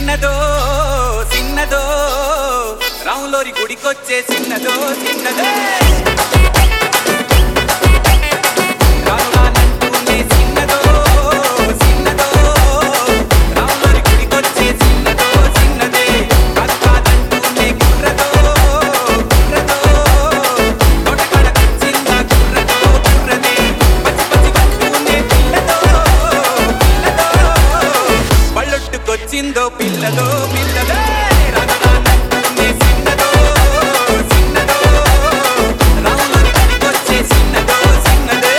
చిన్నదో చిన్నదో రాములోరి గుడికొచ్చే చిన్నదో చిన్నదే రాను రానంటూనే చిన్నదో చిన్నదో రాములోరి గుడికొచ్చే చిన్నదో చిన్నదే కాదు కాదంటూనే కుర్రదో కుర్రదో తోటకాడ కూర్చిందా కుర్రదో కుర్రదే పచ్చి పచ్చి పట్టునే పిల్లదో పిల్లదో పళ్ళొట్టుకొచ్చిందో పిల్లదో పిల్లదే రాను రానంటూనే చిన్నదో చిన్నదో రాములోరి గుడికొచ్చే చిన్నదో చిన్నదే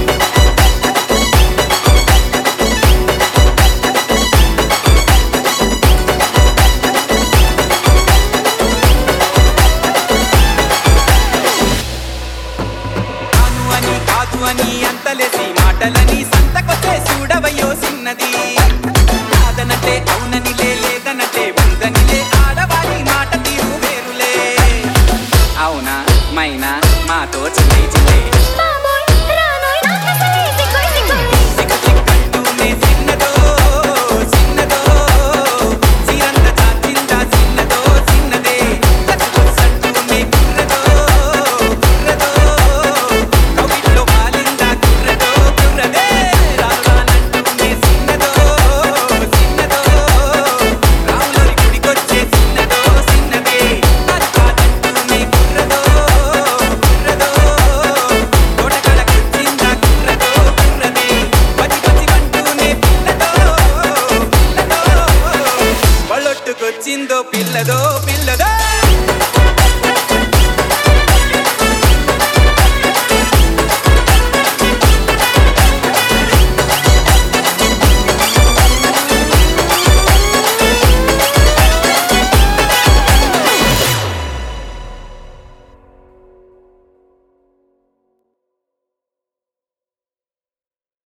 కాదు అని కాదు అని అంతలేసి మాటలని సంతకొచ్చే చూడవయ్యో చిన్నది కాదనంటే అవుననిలే లేదనంటే ఉందనిలే ఆడవాడి మాట తీరు వేరులే అవునా మైనా మాతో చిల్లే చిల్లే బాబోయ్ రానోయ్ నాకసలే సిగ్గుయ్ సిగ్గుయ్ సిగ్గు సిగ్గంటూనే చిన్నదో చిన్నదో చీరంత చాచిందా చిన్నదో చిన్నదే కసుకసంటూనే కుర్రదో కుర్రదో కవిట్లో వాలిందా కుర్రదో కుర్రదే రాగానంటూనే చిన్నదో చిన్నదో రాములోరి గుడికొచ్చే చిన్నదో చిన్నదే కాదు కాదంటూనే కుర్రదో కుర్రదో తోటకాడ కూర్చిందా కుర్రదో కుర్రదే పచ్చి పచ్చి అంటూనే పిల్లదో పిల్లదో పళ్ళొట్టుకొచ్చిందో పిల్లదో పిల్ల